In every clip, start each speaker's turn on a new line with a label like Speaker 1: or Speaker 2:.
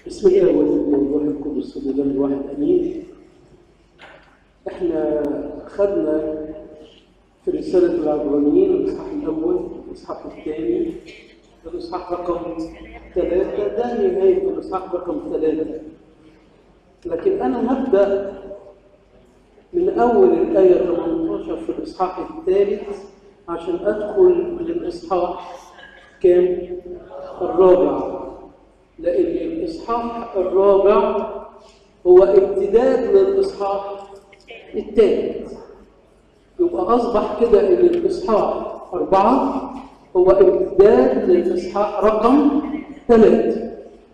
Speaker 1: بسم الله والابن والروح القدس الاله الواحد امين احنا خدنا في رساله العبرانيين الاصحاح الاول الاصحاح الثاني الاصحاح رقم ثلاثه ده نهايه الاصحاح رقم ثلاثه لكن انا هبدا من اول الايه 18 في الاصحاح الثالث عشان ادخل للاصحاح كام الرابع لأن الإصحاح الرابع هو امتداد للإصحاح الثالث يبقى أصبح كده إن الإصحاح أربعة هو امتداد للإصحاح رقم ثلاثة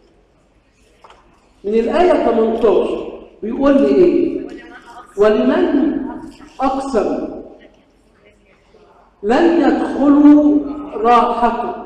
Speaker 1: من الآية 18 بيقول لي إيه؟ ولمن أقسم لن يدخلوا راحته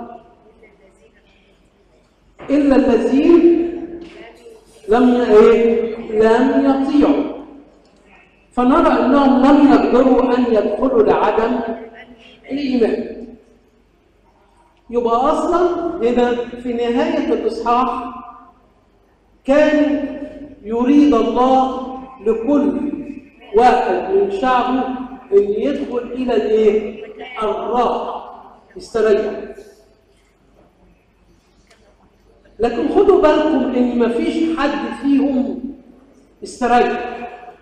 Speaker 1: إلا الذين لم إيه؟ لم يطيعوا فنرى أنهم لم يقدروا أن يدخلوا لعدم الإيمان يبقى أصلا هنا في نهاية الإصحاح كان يريد الله لكل واحد من شعبه أن يدخل إلى الإيه؟ الراحة يستريح لكن خدوا بالكم ان مفيش حد فيهم استريح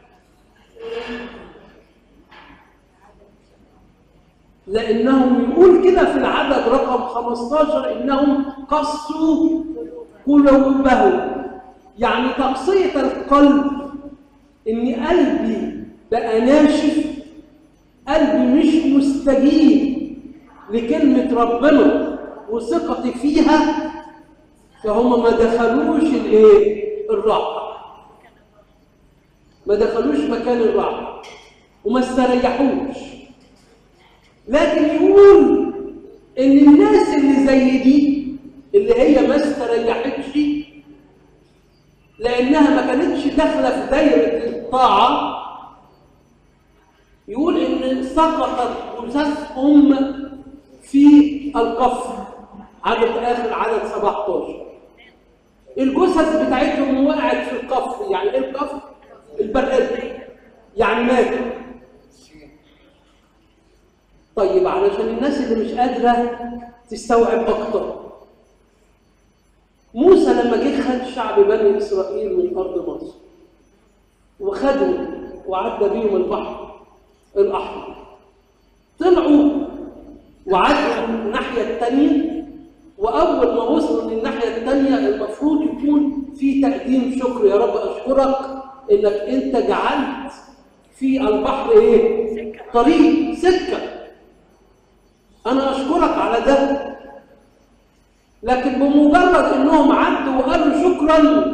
Speaker 1: لانهم يقول كده في العدد رقم 15 انهم قصوا قلوبهم يعني تقصيه القلب ان قلبي بقى ناشف قلبي مش مستجيب لكلمه ربنا وثقتي فيها فهم ما دخلوش الايه الراحه ما دخلوش مكان الراحه وما استريحوش لكن يقول ان الناس اللي زي دي اللي هي ما استريحتش لانها ما كانتش داخله في دايره الطاعه يقول ان سقطت جثثهم في القفر عدد اخر عدد 17 الجثث بتاعتهم وقعت في القفر يعني ايه القفر البرقيه يعني ماتوا طيب علشان الناس اللي مش قادره تستوعب اكتر موسى لما جه خد شعب بني اسرائيل من ارض مصر وخدهم وعدى بيهم البحر الاحمر طلعوا وعدوا الناحيه الثانيه واول ما وصلوا للناحيه الثانيه المفروض يكون في تقديم شكر يا رب اشكرك انك انت جعلت في البحر ايه طريق سكه انا اشكرك على ده لكن بمجرد انهم عدوا وقالوا شكرا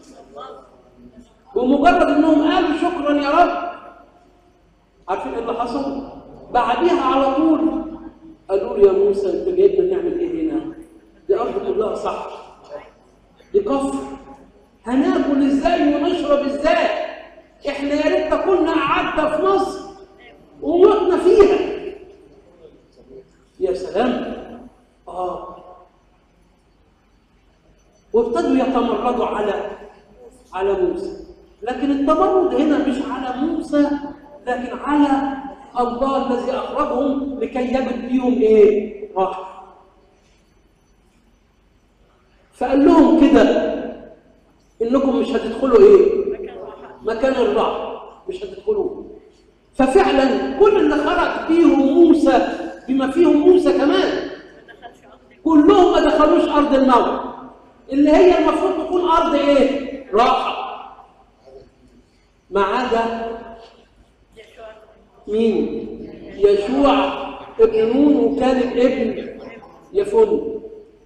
Speaker 1: بمجرد انهم قالوا شكرا يا رب عارفين ايه اللي حصل بعديها على طول قالوا لي يا موسى انت جايبنا نعمل ايه هنا دي ارض كلها صح دي كفر هناكل ازاي ونشرب ازاي احنا يا ريت كنا قعدنا في مصر ومتنا فيها يا سلام اه وابتدوا يتمردوا على على موسى لكن التمرد هنا مش على موسى لكن على الله الذي اخرجهم لكي يجد بيهم ايه راحه فقال لهم كده انكم مش هتدخلوا ايه مكان الراحه مش هتدخلوه ففعلا كل اللي خرج فيهم موسى بما فيهم موسى كمان كلهم ما دخلوش ارض الموت اللي هي المفروض تكون ارض ايه راحه ما عدا مين يشوع ابن نون وكالب ابن يفن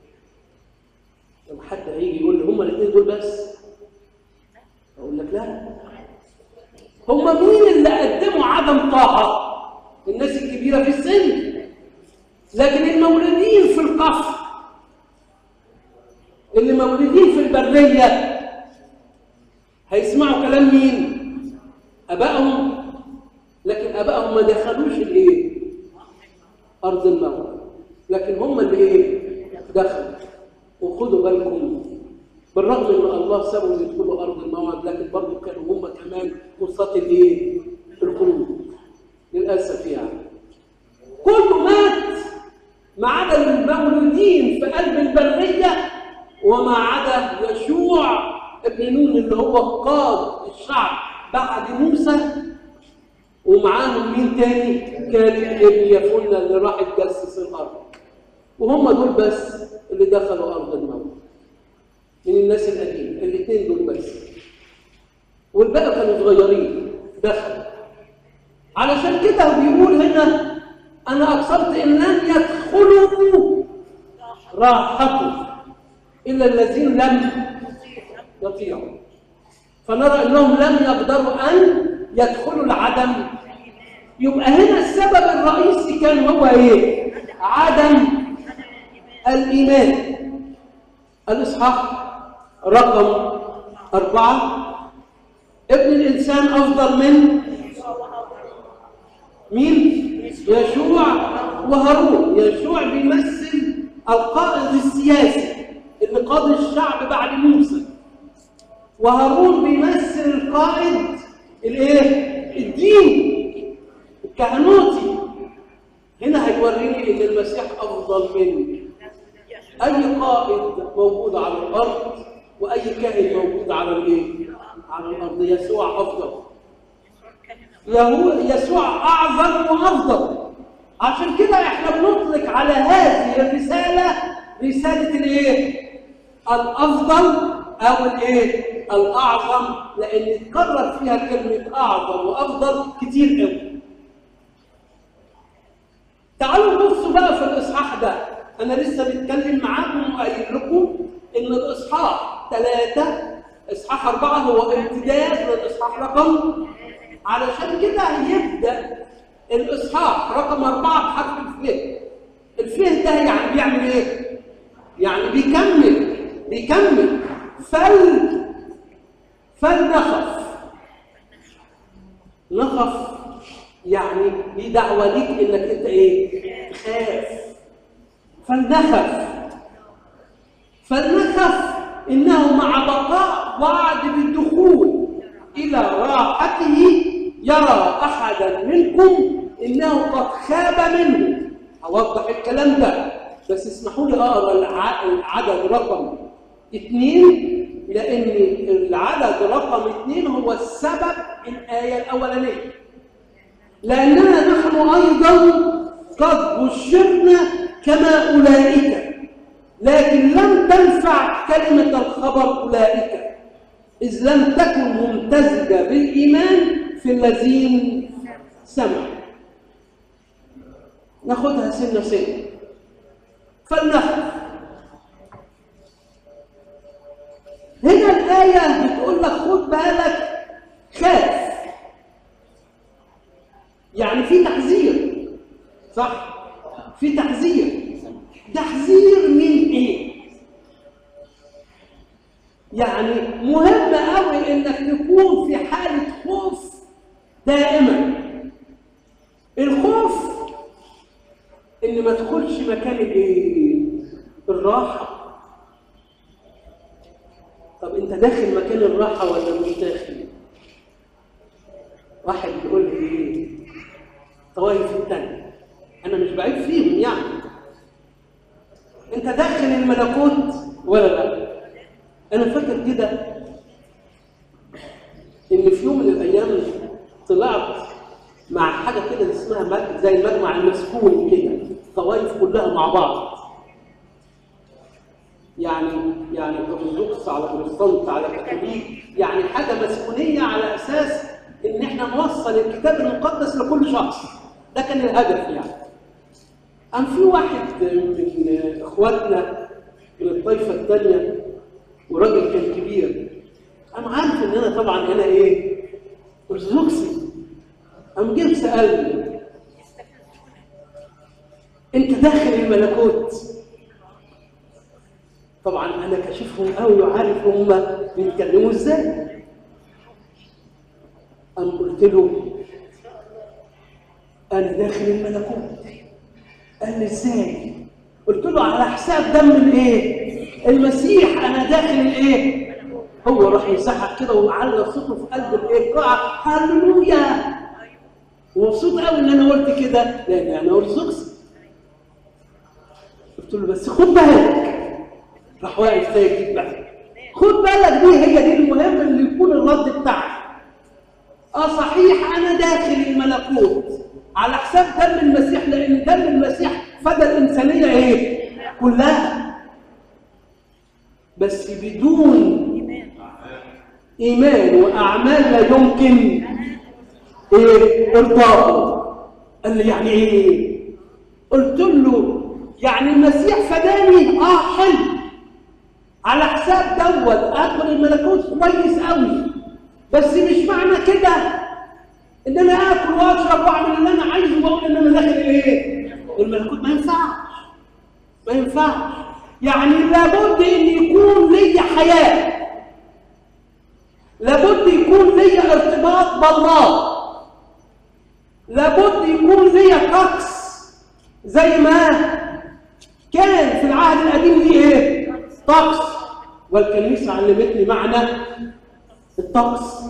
Speaker 1: لما حد هيجي يقول لي هم الاثنين دول بس اقول لك لا هم مين اللي قدموا عدم طاعه الناس الكبيره في السن لكن المولودين في القفر اللي مولودين في البريه هيسمعوا كلام مين ابائهم لكن ابائهم ما دخلوش الايه ارض الموت لكن هم اللي ايه دخلوا وخدوا بالكم بالرغم ان الله سابهم يدخلوا ارض الموعد لكن برضه كانوا هم كمان قصات الايه؟ القلوب للاسف يعني كله مات ما عدا المولودين في قلب البريه وما عدا يشوع ابن نون اللي هو قاد الشعب بعد موسى ومعاهم مين تاني؟ كان ابن يفنى اللي راح يتجسس الارض وهم دول بس اللي دخلوا ارض الموت من الناس القديمه الاثنين دول بس والباقي كانوا صغيرين دخلوا علشان كده بيقول هنا انا ابصرت ان لن يدخلوا راحته الا الذين لم يطيعوا فنرى انهم لم يقدروا ان يدخلوا العدم يبقى هنا السبب الرئيسي كان هو ايه عدم الايمان الاصحاح رقم أربعة ابن الإنسان أفضل من مين؟ يشوع وهارون يشوع بيمثل القائد السياسي اللي قاد الشعب بعد موسى وهارون بيمثل القائد الايه؟ الديني الكهنوتي هنا هيوريني ان المسيح افضل مني اي قائد موجود على الارض واي كائن موجود على الايه على الارض يسوع افضل يهو يسوع اعظم وافضل عشان كده احنا بنطلق على هذه الرساله رساله الايه الافضل او الايه الاعظم لان اتكرر فيها كلمه اعظم وافضل كتير قوي تعالوا نبصوا بقى في الاصحاح ده انا لسه بتكلم معاكم وقايل لكم ان الاصحاح ثلاثة اصحاح أربعة هو امتداد للاصحاح رقم علشان كده يبدا الاصحاح رقم أربعة بحرف الف الف ده يعني بيعمل ايه؟ يعني بيكمل بيكمل فل فلنخف نخف يعني دي دعوه ليك انك انت ايه؟ تخاف فلنخف فلنخف انه مع بقاء وعد بالدخول الى راحته يرى احدا منكم انه قد خاب منه اوضح الكلام ده بس اسمحوا لي اقرا العدد رقم اثنين لان العدد رقم اثنين هو السبب الايه الاولانيه لاننا نحن ايضا قد بشرنا كما اولئك لكن لم تنفع كلمة الخبر أولئك إذ لم تكن ممتزجة بالإيمان في الذين سمعوا ناخدها سنة سنة فلنخف هنا الآية بتقول لك خد بالك خاف يعني في تحذير صح في تحذير تحذير من ايه يعني مهم قوي انك تكون في حاله خوف دائما الخوف ان ما تدخلش مكان الايه الراحه طب انت داخل مكان الراحه ولا مش داخل واحد يقول لي ايه طوائف التانية انا مش بعيد فيهم يعني انت داخل الملكوت ولا لا انا فاكر كده ان في يوم من الايام طلعت مع حاجه كده اسمها زي المجمع المسكون كده طوائف كلها مع بعض يعني يعني ارثوذكس على بروتستانت على كاثوليك يعني حاجه مسكونيه على اساس ان احنا نوصل الكتاب المقدس لكل شخص ده كان الهدف يعني قام في واحد من اخواتنا من الطائفه الثانيه وراجل كان كبير قام عارف ان انا طبعا انا ايه ارثوذكسي قام جه سالني انت داخل الملكوت طبعا انا كاشفهم قوي وعارف هم بيتكلموا ازاي قام قلت له انا داخل الملكوت قال لي ازاي قلت له على حساب دم الايه المسيح انا داخل الايه هو راح يسحق كده وعلق صوته في قلب الايه قاعه هللويا ومبسوط قوي ان انا قلت كده لان انا ارثوذكس قلت له بس خد بالك راح واقف ساكت بقى خد بالك دي هي دي المهم اللي يكون الرد بتاعك اه صحيح انا داخل الملكوت على حساب دم المسيح لان دم المسيح فدى الانسانيه ايه كلها بس بدون ايمان واعمال لا يمكن ايه ارضائه قال لي يعني ايه قلت له يعني المسيح فداني اه حلو على حساب دوت ادخل الملكوت كويس قوي بس مش معنى كده ان انا اكل واشرب واعمل اللي انا عايزه واقول ان انا داخل ايه الملكوت ما ينفعش ما ينفعش يعني لابد ان يكون لي حياه لابد يكون لي ارتباط بالله لابد يكون لي طقس زي ما كان في العهد القديم دي ايه طقس والكنيسه علمتني معنى الطقس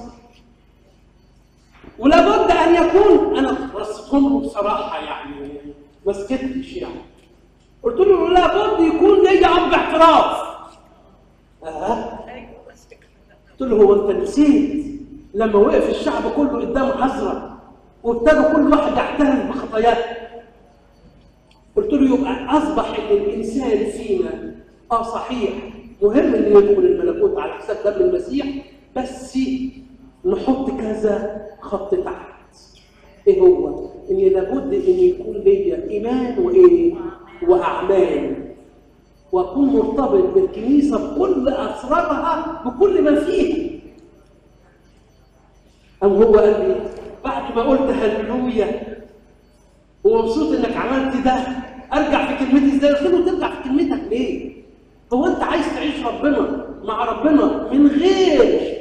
Speaker 1: ولابد ان يكون انا رصيتهم له بصراحه يعني ما سكتش يعني قلت له لابد يكون لي اب اعتراف اه قلت له هو انت نسيت لما وقف الشعب كله قدام حزره وابتدوا كل واحد يعترف بخطاياه قلت له يبقى اصبح ان الانسان فينا اه صحيح مهم ان يدخل الملكوت على حساب دم المسيح بس نحط كذا خط تحت ايه هو ان لابد ان يكون ليا ايمان وايه واعمال واكون مرتبط بالكنيسه بكل اسرارها بكل ما فيها أم هو قال لي بعد ما قلت هللويا ومبسوط انك عملت ده ارجع في كلمتي ازاي؟ قلت له ترجع في كلمتك ليه؟ هو انت عايز تعيش ربنا مع ربنا من غير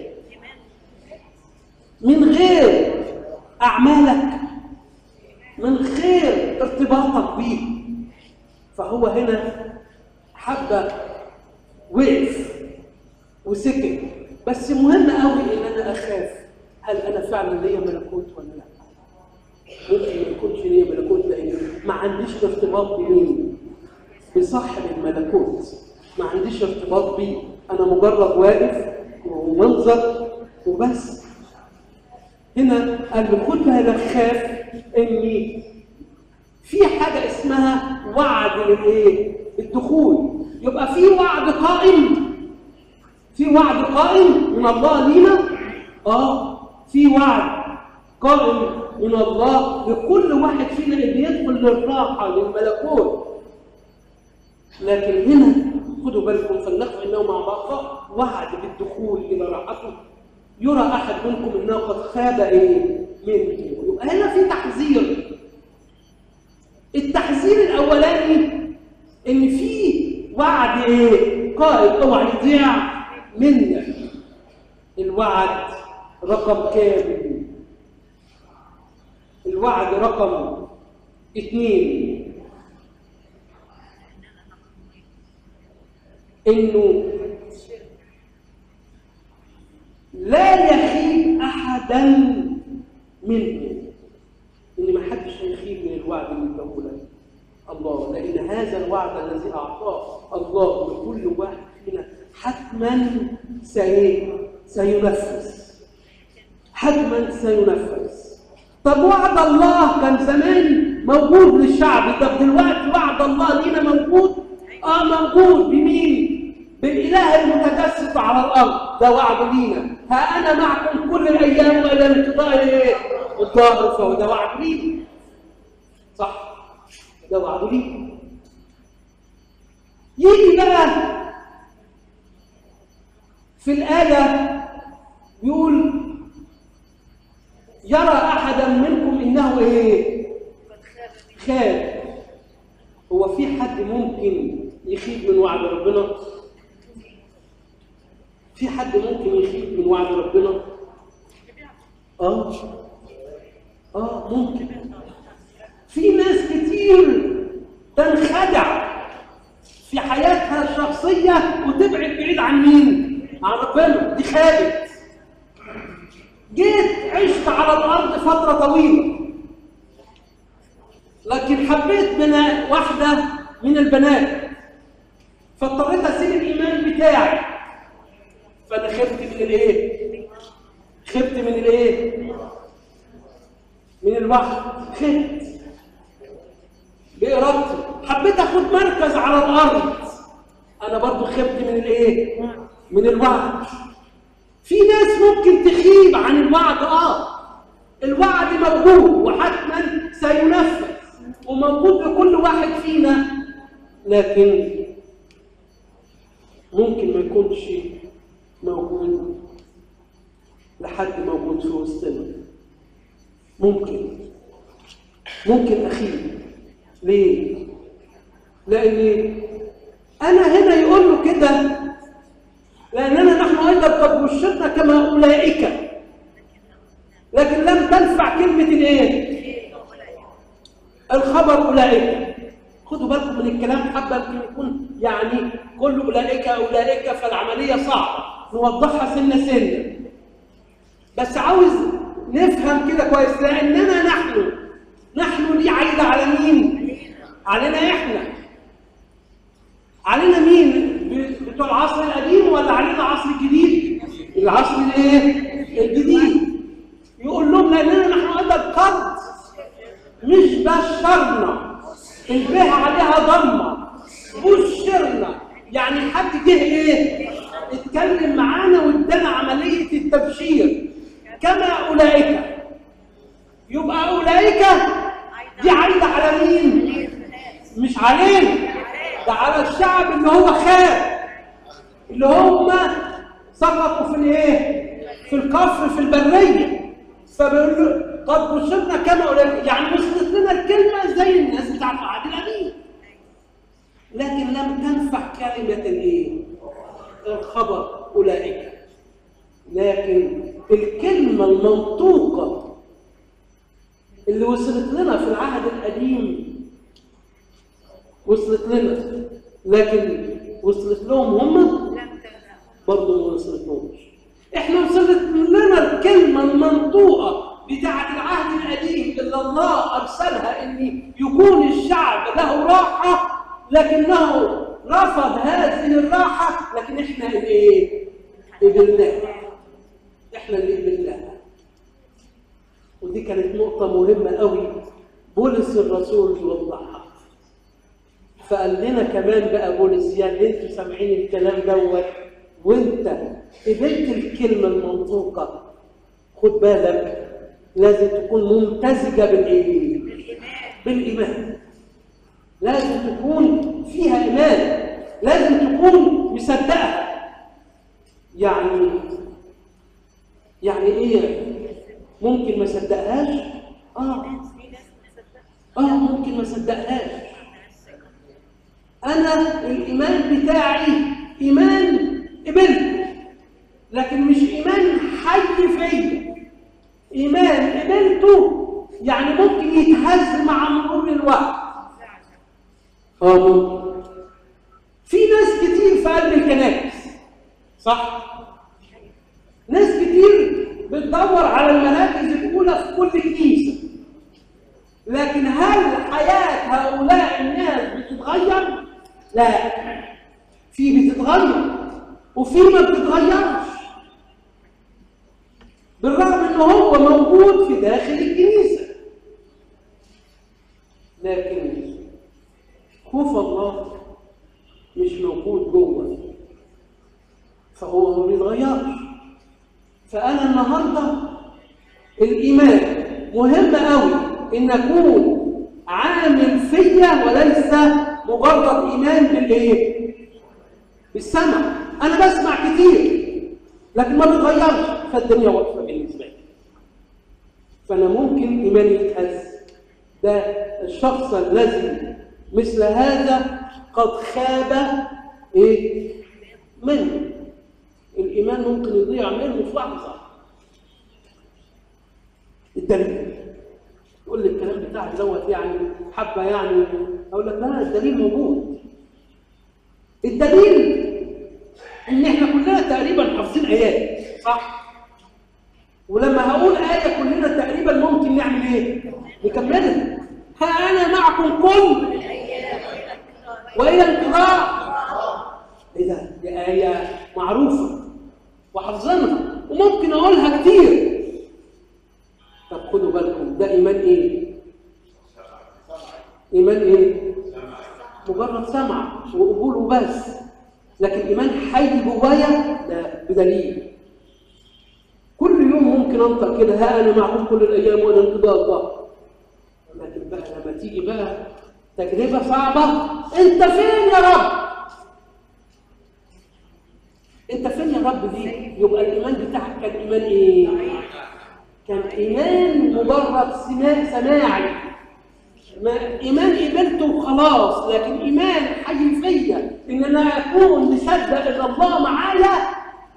Speaker 1: من غير اعمالك من غير ارتباطك بيه فهو هنا حبه وقف وسكت بس مهم قوي ان انا اخاف هل انا فعلا ليا ملكوت ولا لا ممكن ما يكونش ليا ملكوت لان ما عنديش ارتباط بمين بصاحب الملكوت ما عنديش ارتباط بيه انا مجرد واقف ومنظر وبس هنا قال لي خد بالك خاف ان في حاجه اسمها وعد للايه الدخول يبقى في وعد قائم في وعد قائم من الله لينا اه في وعد قائم من الله لكل واحد فينا اللي يدخل للراحه للملكوت لكن هنا خدوا بالكم فلنقف انه مع بعض وعد بالدخول الى راحته يرى احد منكم انه قد خاب ايه منه يبقى هنا في تحذير التحذير الاولاني ان في وعد ايه قائد اوعى يضيع منك الوعد رقم كام الوعد رقم اثنين انه لا يخيب احدا منه ان ما حدش هيخيب من الوعد اللي اداه لك الله لان هذا الوعد الذي اعطاه الله لكل واحد فينا حتما سي... سينفذ حتما سينفذ طب وعد الله كان زمان موجود للشعب طب دلوقتي وعد الله لينا موجود اه موجود بمين بالاله المتجسد على الارض ده وعد لينا ها انا معكم كل الايام والى انقضاء ايه الظاهر فهو ده وعد لينا صح ده وعد لينا يجي بقى في الايه يقول يرى احدا منكم انه ايه خاب هو في حد ممكن يخيب من وعد ربنا في حد ممكن يخيب من وعد ربنا اه اه ممكن في ناس كتير تنخدع في حياتها الشخصيه وتبعد بعيد عن مين عن ربنا دي خابت جيت عشت على الارض فتره طويله لكن حبيت من واحده من البنات فاضطريت اسيب الايمان بتاعي فانا خفت من الايه خفت من الايه من الوحد خفت بإرادتي حبيت اخد مركز على الارض انا برضو خفت من الايه من الوعد في ناس ممكن تخيب عن الوعد اه الوعد موجود وحتما سينفذ وموجود لكل واحد فينا لكن ممكن ما يكونش موجود لحد موجود في وسطنا ممكن ممكن اخيب ليه لان انا هنا يقول له كده لاننا نحن ايضا قد بشرنا كما اولئك لكن لم تنفع كلمه الايه الخبر اولئك خدوا بالكم من الكلام حبه يمكن يكون يعني كل اولئك اولئك فالعمليه صعبه نوضحها سنه سنه بس عاوز نفهم كده كويس لاننا نحن نحن دي عايده على مين علينا احنا علينا مين بتوع العصر القديم ولا علينا عصر جديد العصر الايه الجديد يقول لهم لاننا نحن ايضا قد مش بشرنا البه عليها ضمه بشرنا يعني حد جه ايه اتكلم معانا وادانا عمليه التبشير كما اولئك يبقى اولئك دي عايده على مين مش علينا ده على الشعب اللي هو خاب اللي هم سقطوا في الايه في الكفر في البريه فبيقول له قد بشرنا كما اولئك يعني وصلت لنا الكلمه زي الناس بتاعت العهد القديم لكن لم تنفع كلمه الايه الخبر اولئك لكن الكلمه المنطوقه اللي وصلت لنا في العهد القديم وصلت لنا لكن وصلت لهم هم برضه ما وصلت لهمش احنا وصلت لنا الكلمه المنطوقه بتاعه العهد القديم اللي الله ارسلها ان يكون الشعب له راحه لكنه رفض هذه الراحه لكن احنا الايه قبلناها احنا اللي قبلناها ودي كانت نقطه مهمه قوي بولس الرسول يوضحها فقال لنا كمان بقى بولس يا اللي انتوا سامعين الكلام دوت وانت قبلت الكلمه المنطوقه خد بالك لازم تكون ممتزجه بالايه؟ بالايمان لازم تكون فيها ايمان لازم تكون مصدقها يعني يعني ايه ممكن ما صدقهاش اه اه ممكن ما صدقهاش انا الايمان بتاعي ايمان قبلت لكن مش ايمان حي فيا ايمان قبلته يعني ممكن يتهز مع مرور الوقت اه ممكن في ناس كتير في قلب الكنائس صح ناس كتير بتدور على المراكز الاولى في كل كنيسه لكن هل حياه هؤلاء الناس بتتغير لا في بتتغير وفي ما بتتغيرش بالرغم ان هو موجود في داخل الكنيسه لكن خوف الله مش موجود جوه فهو ما بيتغيرش فانا النهارده الايمان مهم قوي ان اكون عامل فيا وليس مجرد ايمان بالايه بالسمع انا بسمع كتير لكن ما بتغيرش فالدنيا واقفه بالنسبه لي فانا ممكن ايماني يتهز ده الشخص الذي مثل هذا قد خاب ايه منه الايمان ممكن يضيع منه في لحظه الدليل تقول لي الكلام بتاعك دوت يعني حبه يعني اقول لك لا الدليل موجود الدليل ان احنا كلنا تقريبا حافظين ايات صح ولما هقول ايه كلنا تقريبا ممكن نعمل ايه نكملها ها انا معكم كل والى انقضاء ايه ده دي ايه معروفه وحافظينها وممكن اقولها كتير طب خدوا بالكم ده ايمان ايه ايمان ايه مجرد سمع وقبول وبس لكن ايمان حي جوايا ده بدليل كل يوم ممكن انطق كده ها انا معكم كل الايام وانا انقضاء الله لكن بقى لما تيجي بقى تجربه صعبه انت فين يا رب انت فين يا رب دي يبقى الايمان بتاعك كان ايمان ايه كان ايمان مجرد سماع سماعي ما ايمان قبلته وخلاص لكن ايمان حي فيا ان انا اكون مصدق ان الله معايا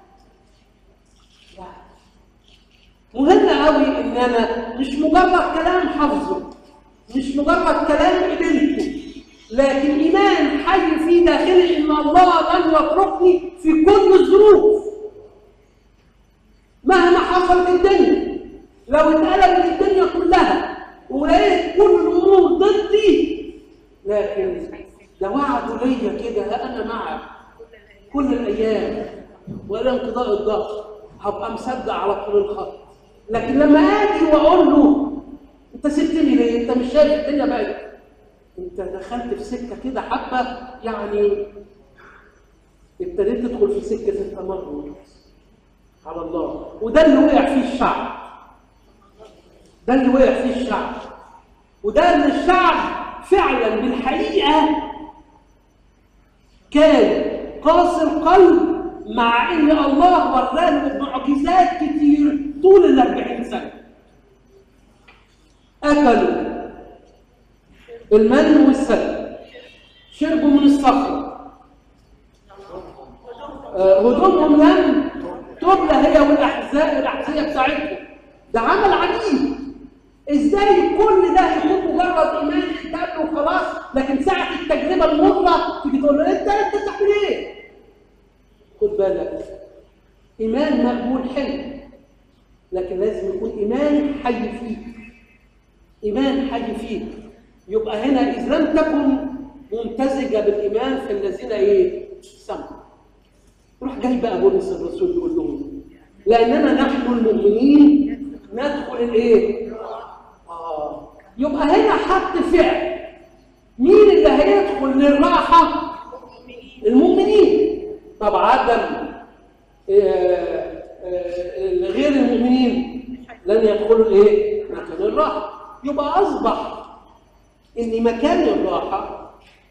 Speaker 1: لا. مهم قوي ان انا مش مجرد كلام حافظه مش مجرد كلام قبلته لكن ايمان حي في داخلي ان الله لن يتركني في كل الظروف مهما حصلت الدنيا لو اتقلبت الدنيا كلها ولقيت كل الامور ضدي لكن ده وعد ليا كده ها انا معك كل الايام والى انقضاء الظهر هبقى مصدق على طول الخط لكن لما اجي واقول له انت سبتني ليه؟ انت مش شايف الدنيا بقت انت دخلت في سكه كده حبه يعني ابتديت تدخل في سكه التمرد على الله وده اللي وقع فيه الشعب ده اللي وقع فيه الشعب وده ان الشعب فعلا بالحقيقه كان قاسي القلب مع ان الله وراله معجزات كتير طول الأربعين سنه اكلوا المن والسلم شربوا من الصخره آه، هدومهم لم تبلى هي والاحذيه الاحذيه بتاعتهم ده عمل عجيب ازاي كل ده يكون مجرد ايمان انت وخلاص لكن ساعه التجربه المره تيجي تقول له انت انت بتعمل ايه؟ خد بالك ايمان مقبول حلو لكن لازم يكون ايمان حي فيك ايمان حي فيك يبقى هنا اذ لم تكن ممتزجه بالايمان فالذين ايه؟ سمعوا روح جاي بقى بولس الرسول يقول لهم لاننا نحن المؤمنين ندخل الايه؟ اه يبقى هنا حط فعل مين اللي هيدخل للراحه؟ المؤمنين طب عدم آه، آه، غير المؤمنين لن يدخلوا الايه؟ مكان الراحه يبقى اصبح ان مكان الراحه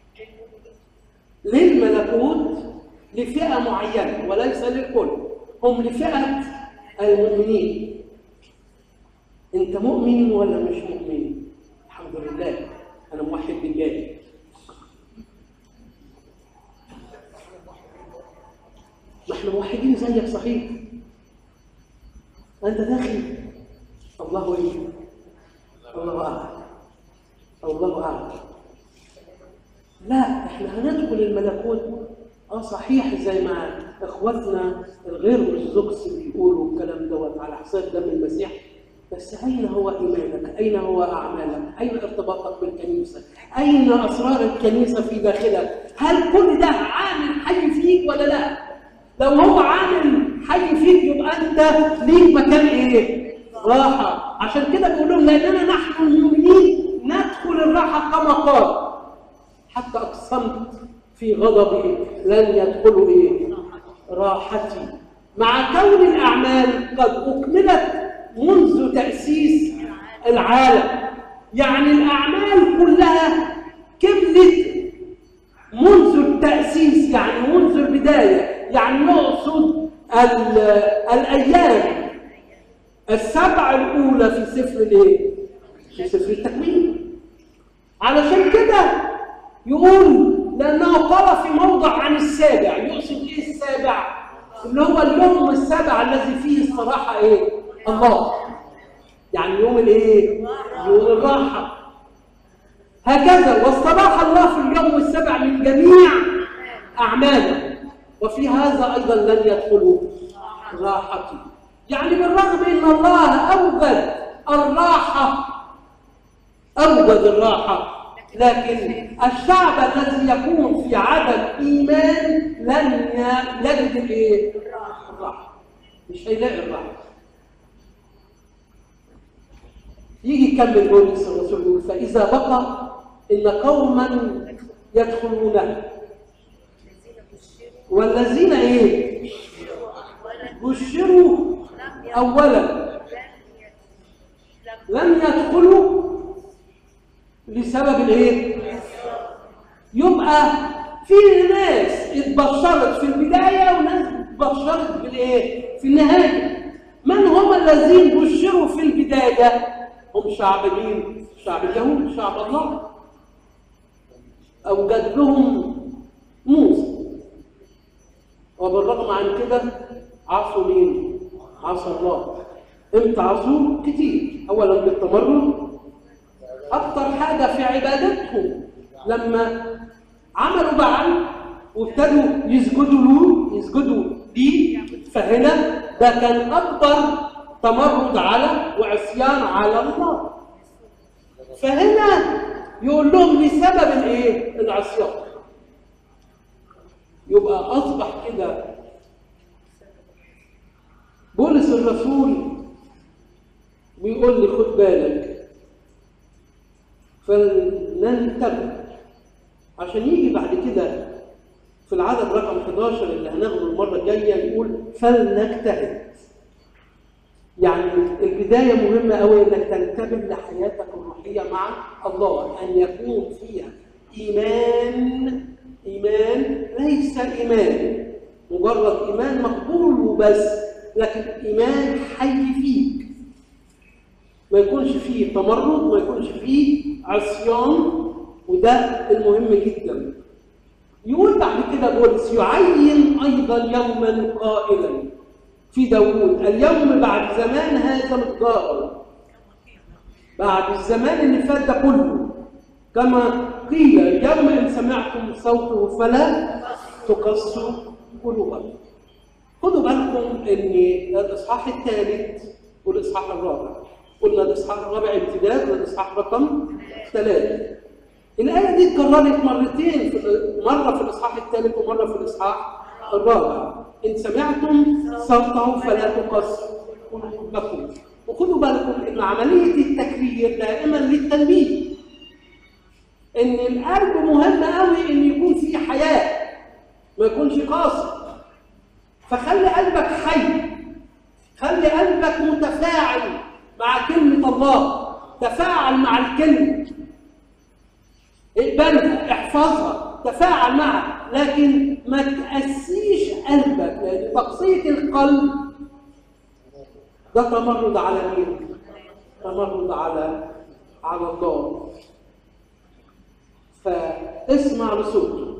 Speaker 1: للملكوت لفئه معينه وليس للكل هم لفئه المؤمنين انت مؤمن ولا مش مؤمن الحمد لله انا موحد بالله ما احنا موحدين زيك صحيح انت داخل الله ايه الله اعلم الله اعلم لا احنا هندخل الملكوت اه صحيح زي ما اخواتنا الغير ارثوذكس بيقولوا الكلام دوت على حساب دم المسيح بس اين هو ايمانك؟ اين هو اعمالك؟ اين ارتباطك بالكنيسه؟ اين اسرار الكنيسه في داخلك؟ هل كل ده عامل حي فيك ولا لا؟ لو هو عامل حي فيك يبقى انت ليك مكان ايه؟ راحه عشان كده بيقول لهم لاننا نحن المؤمنين ندخل الراحه كما قال حتى اقسمت في غضبي لن يدخلوا ايه؟ راحتي مع كون الاعمال قد اكملت منذ تاسيس العالم يعني الاعمال كلها كملت منذ التاسيس يعني منذ البدايه يعني يقصد ال- الايام السبع الاولى في سفر الايه؟ في سفر التكوين علشان كده يقول لأنه قال في موضع عن السابع يقصد إيه السابع؟ اللي هو اليوم السابع الذي فيه الصراحة إيه؟ الله يعني يوم الإيه؟ يوم الراحة هكذا واستراح الله في اليوم السابع من جميع أعمالا وفي هذا أيضا لن يدخلوا راحتي يعني بالرغم أن الله أوجد الراحة أوجد الراحة لكن الشعب الذي يكون في عدم إيمان لن ي- يجد الإيه؟ الراحة مش هيلاقي الراحة يجي يكمل بولس الرسول يقول فإذا بقى إن قوما يدخلونه والذين إيه؟ بشروا أولا لم يدخلوا لسبب الايه يبقى في ناس اتبشرت في البدايه وناس اتبشرت بالايه في النهايه من هم الذين بشروا في البدايه هم شعب مين شعب اليهود شعب الله اوجد لهم موسى وبالرغم عن كده عصوا مين عصى الله امتى عصوه كتير اولا بالتمرد اكتر حاجه في عبادتهم لما عملوا بعل وابتدوا يسجدوا له يسجدوا ليه فهنا ده كان اكبر تمرد على وعصيان على الله فهنا يقول لهم لسبب الايه العصيان يبقى اصبح كده بولس الرسول بيقول لي خد بالك فلننتبه عشان يجي بعد كده في العدد رقم 11 اللي هناخده المره الجايه يقول فلنجتهد يعني البدايه مهمه قوي انك تنتبه لحياتك الروحيه مع الله ان يكون فيها ايمان ايمان ليس ايمان مجرد ايمان مقبول وبس لكن ايمان حي فيك ما يكونش فيه تمرد ما يكونش فيه عصيان وده المهم جدا يقول بعد كده بولس يعين ايضا يوما قائلا في داوود اليوم بعد زمان هذا الظاهر بعد الزمان اللي فات ده كله كما قيل اليوم ان سمعتم صوته فلا تقسوا قلوبكم خدوا بالكم ان الاصحاح الثالث والاصحاح الرابع قلنا الاصحاح الرابع امتداد للاصحاح رقم ثلاثه الايه دي اتكررت مرتين في مره في الاصحاح الثالث ومره في الاصحاح الرابع ان سمعتم صوته فلا تقسوا قلوبكم وخدوا بالكم ان عمليه التكرير دائما للتنبيه ان القلب مهم قوي ان يكون فيه حياه ما يكونش قاسي فخلي قلبك حي خلي قلبك متفاعل مع كلمة الله تفاعل مع الكلمة اقبلها احفظها تفاعل معها لكن ما تأسيش قلبك لأن تقسية القلب ده تمرد على مين؟ تمرد على على الله فاسمع لصوته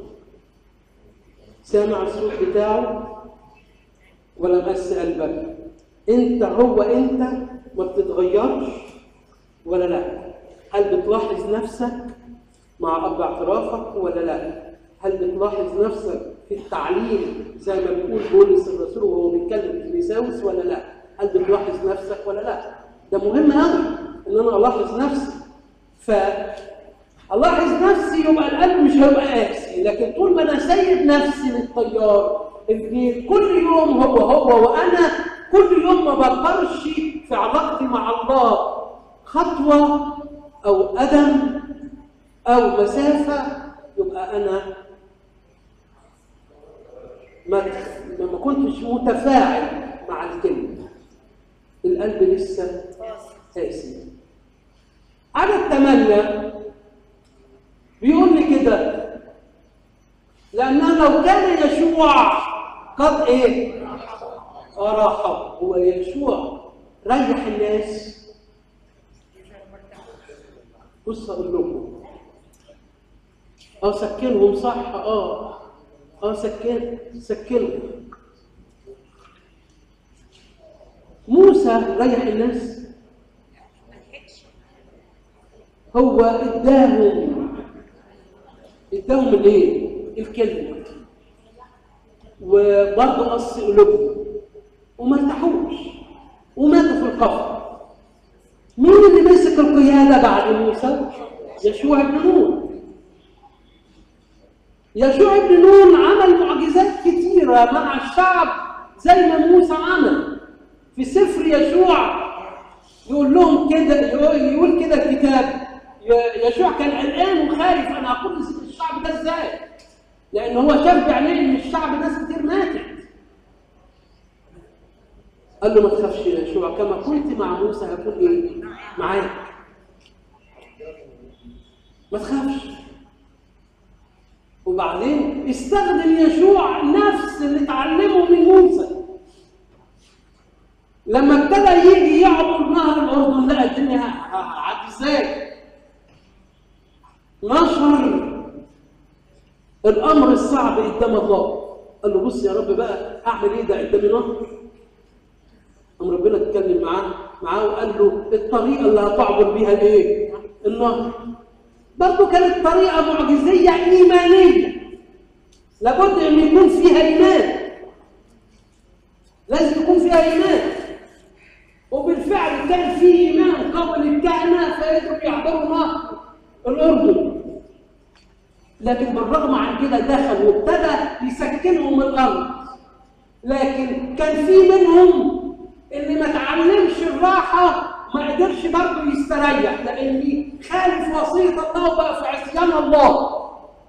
Speaker 1: سامع الصوت بتاعه ولا مس قلبك انت هو انت ما بتتغيرش ولا لا هل بتلاحظ نفسك مع اب اعترافك ولا لا هل بتلاحظ نفسك في التعليم زي ما بيقول بولس الرسول وهو بيتكلم في ميساوس ولا لا هل بتلاحظ نفسك ولا لا ده مهم قوي ان انا الاحظ نفسي ف الاحظ نفسي يبقى القلب مش هيبقى قاسي لكن طول ما انا سايب نفسي للتيار ان كل يوم هو هو وانا كل يوم ما بقدرش في علاقتي مع الله خطوه او قدم او مسافه يبقى انا ما ما كنتش متفاعل مع الكلمه القلب لسه قاسي عدد ثمانية بيقول لي كده لأنه لو كان يشوع قد إيه؟ أراحه هو يشوع ريح الناس بص أقول لكم اه سكنهم صح اه اه سكن سكنهم موسى ريح الناس هو اداهم اداهم الايه الكلمه وبرضه قص قلوبهم وما ارتاحوش وماتوا في القفر مين اللي مسك القيادة بعد موسى؟ يشوع بن نون يشوع بن نون عمل معجزات كتيرة مع الشعب زي ما موسى عمل في سفر يشوع يقول لهم كده يقول كده الكتاب يشوع كان قلقان وخايف انا هقول الشعب ده ازاي؟ لان هو شاف بعينيه ان الشعب ناس كتير ماتت قال له ما تخافش يا يشوع كما كنت مع موسى هكون ايه؟ معاك ما تخافش وبعدين استخدم يشوع نفس اللي اتعلمه من موسى لما ابتدى يجي يعبر نهر الاردن لقى الدنيا عاد ازاي نشر الامر الصعب قدام الله قال له بص يا رب بقى اعمل ايه ده قدامي نهر قام ربنا اتكلم معاه معاه وقال له الطريقه اللي هتعبر بيها الايه النهر برضه كانت طريقه معجزيه ايمانيه لابد ان يكون فيها ايمان لازم يكون فيها ايمان وبالفعل كان في ايمان قبل الكهنه فيقدروا يعبروا نهر الاردن لكن بالرغم عن كده دخل وابتدى يسكنهم الارض لكن كان في منهم اللي ما تعلمش الراحه ما قدرش برضه يستريح لان خالف وصيه الله وبقى في عصيان الله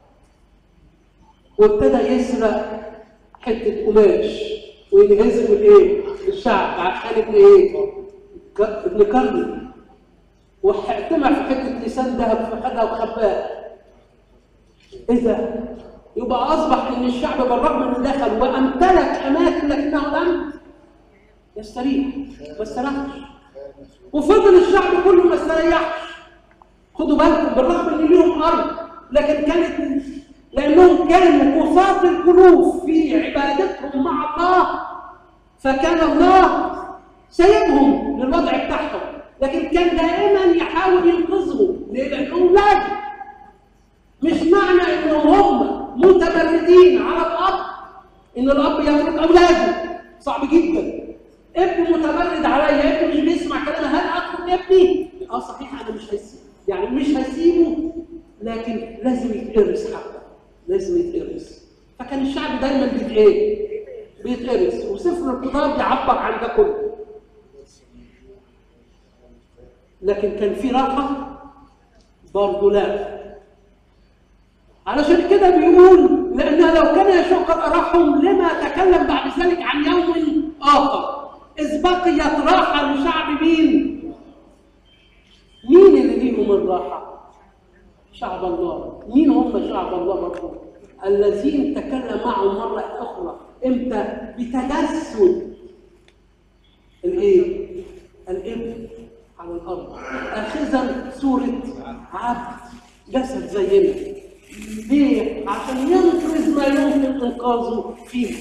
Speaker 1: وابتدى يسرق حته قماش وينهزم الايه؟ الشعب عشان ابن ايه؟ ابن كرمي واحتمع في حته لسان ذهب فخدها وخباها ايه ده؟ يبقى اصبح ان الشعب بالرغم انه دخل وامتلك اماكن لكنه لم يستريح ما استريحش وفضل الشعب كله ما استريحش خدوا بالكم بالرغم ان ليهم ارض لكن كانت لانهم كانوا قصاة القلوب في عبادتهم مع الله فكان الله سيبهم للوضع بتاعهم لكن كان دائما يحاول ينقذهم ليه؟ لانهم لازم مش معنى انهم هم متمردين على الاب ان الاب يترك اولاده صعب جدا ابني متمرد عليا ابني مش بيسمع كلامي هل اترك ابني؟ اه صحيح انا مش هسيبه يعني مش هسيبه لكن لازم يتقرص حبه لازم يتقرص فكان الشعب دايما بيت ايه؟ بيتقرص وسفر القضاء بيعبر عن ده كله لكن كان في راحه برضه لا علشان كده بيقول لأنه لو كان يشوع قد أراحهم لما تكلم بعد ذلك عن يوم آخر إذ بقيت راحة لشعب مين؟ مين اللي ليهم الراحة؟ شعب الله مين هم شعب الله برضه؟ الذين تكلم معهم مرة أخرى إمتى؟ بتجسد الإيه؟ الابن على الأرض أخذا صورة عبد جسد زينا ليه؟ عشان ينقذ ما يمكن انقاذه فيه.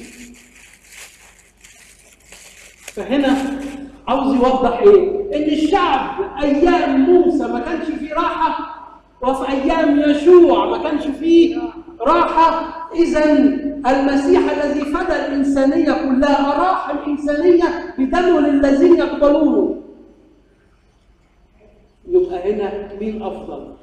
Speaker 1: فهنا عاوز يوضح ايه؟ ان الشعب ايام موسى ما كانش فيه راحه وفي ايام يشوع ما كانش فيه راحه اذا المسيح الذي فدى الانسانيه كلها اراح الانسانيه بدمه للذين يقبلونه. يبقى هنا مين افضل؟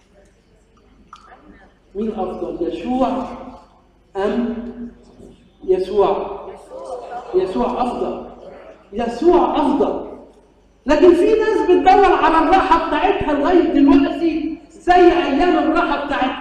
Speaker 1: مين أفضل يشوع أم يسوع يسوع أفضل يسوع أفضل لكن في ناس بتدور على الراحة بتاعتها لغاية دلوقتي زي أيام الراحة بتاعت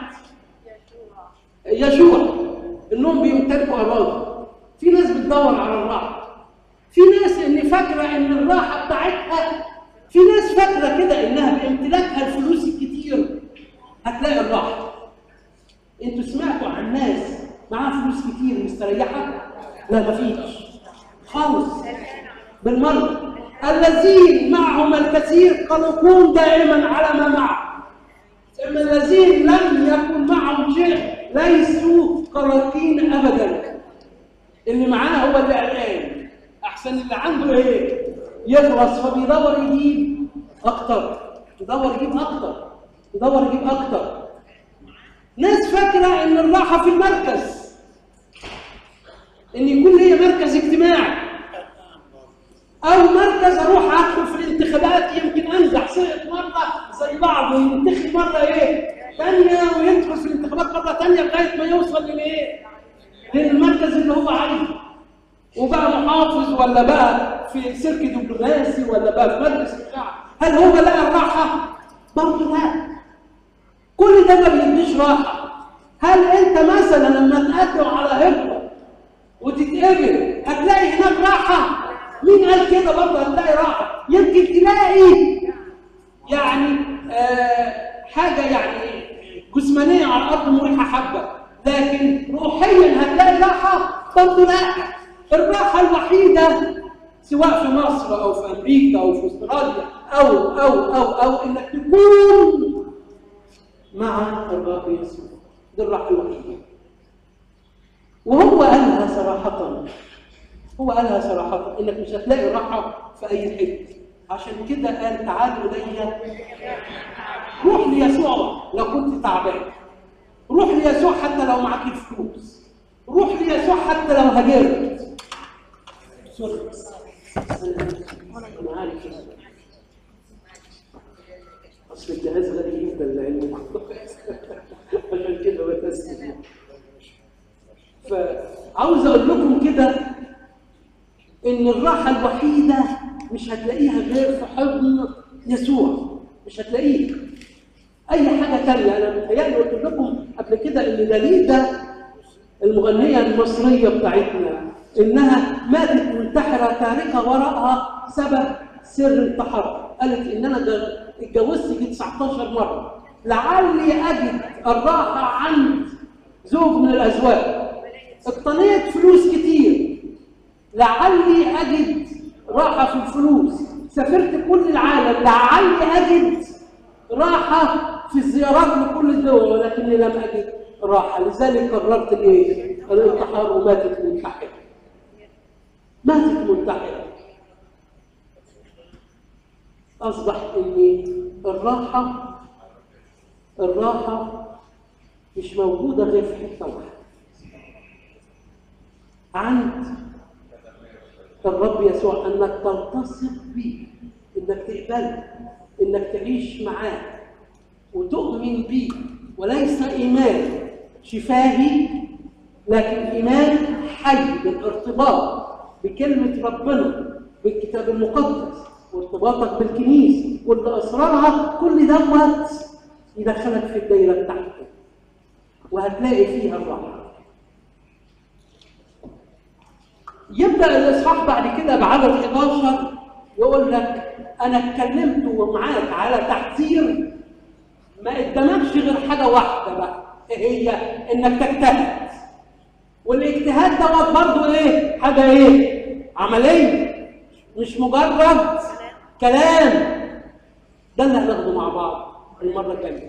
Speaker 1: يشوع إنهم بيمتلكوا أراضي في ناس بتدور على الراحة في ناس إن فاكرة إن الراحة بتاعتها في ناس فاكرة كده إنها بامتلاكها الفلوس الكتير هتلاقي الراحة انتوا سمعتوا عن ناس معاها فلوس كتير مستريحه؟ لا مفيش خالص بالمره الذين معهم الكثير قلقون دائما على ما معهم اما الذين لم يكن معهم شيء ليسوا قلقين ابدا اللي معاه هو اللي قلقان احسن اللي عنده ايه؟ يخلص فبيدور يجيب اكتر يدور يجيب اكتر يدور يجيب اكتر ناس فاكرة إن الراحة في المركز ان يكون ليا مركز اجتماعي او مركز اروح ادخل في الانتخابات يمكن انجح سقط مره زي بعض وينتخب مره ايه ثانيه ويدخل في الانتخابات مره ثانيه لغايه ما يوصل للايه للمركز اللي هو عايزه وبقى محافظ ولا بقى في سلك دبلوماسي ولا بقى في مجلس الشعب هل هو لقى الراحه؟ برضه لا كل ده ما بيديش راحه هل انت مثلا لما تقدم على هجره وتتقبل هتلاقي هناك راحه؟ مين قال كده برضه هتلاقي راحه؟ يمكن تلاقي يعني آه حاجه يعني جسمانيه على الارض مريحه حبه لكن روحيا هتلاقي راحه برضه لا الراحه الوحيده سواء في مصر او في امريكا او في استراليا او او او او انك تكون مع الرب يسوع دي الراحه الوحيده وهو قالها صراحه هو قالها صراحه انك مش هتلاقي راحه في اي حته عشان كده قال تعالوا الي روح ليسوع لو كنت تعبان روح ليسوع حتى لو معاك فلوس روح ليسوع حتى لو هاجرت سوري انا عارف اصل الجهاز غالي جدا لعلمكم عشان كده بتسال فعاوز اقول لكم كده ان الراحه الوحيده مش هتلاقيها غير في حضن يسوع مش هتلاقيها اي حاجه ثانيه انا متهيألي قلت لكم قبل كده ان دليده المغنيه المصريه بتاعتنا انها ماتت منتحره تاركه وراءها سبب سر انتحارها قالت ان انا اتجوزت يجي 19 مره لعلي اجد الراحه عند زوج من الازواج اقتنيت فلوس كتير لعلي اجد راحه في الفلوس سافرت كل العالم لعلي اجد راحه في الزيارات لكل الدول ولكني لم اجد راحه لذلك قررت الايه؟ الانتحار وماتت منتحره ماتت منتحره اصبح ان الراحه الراحه مش موجوده غير في حته واحده عند الرب يسوع انك تلتصق بيه انك تقبله انك تعيش معاه وتؤمن بيه وليس ايمان شفاهي لكن ايمان حي بالارتباط بكلمه ربنا بالكتاب المقدس وارتباطك بالكنيسه كل اسرارها كل دوت يدخلك في الدايره بتاعته وهتلاقي فيها الراحه يبدا الاصحاح بعد كده بعدد 11 يقول لك انا اتكلمت معاك على تحذير ما قدامكش غير حاجه واحده بقى ايه هي انك تجتهد والاجتهاد دوت برضه ايه حاجه ايه عمليه مش مجرد كلام ده اللي هناخده مع بعض المره الجايه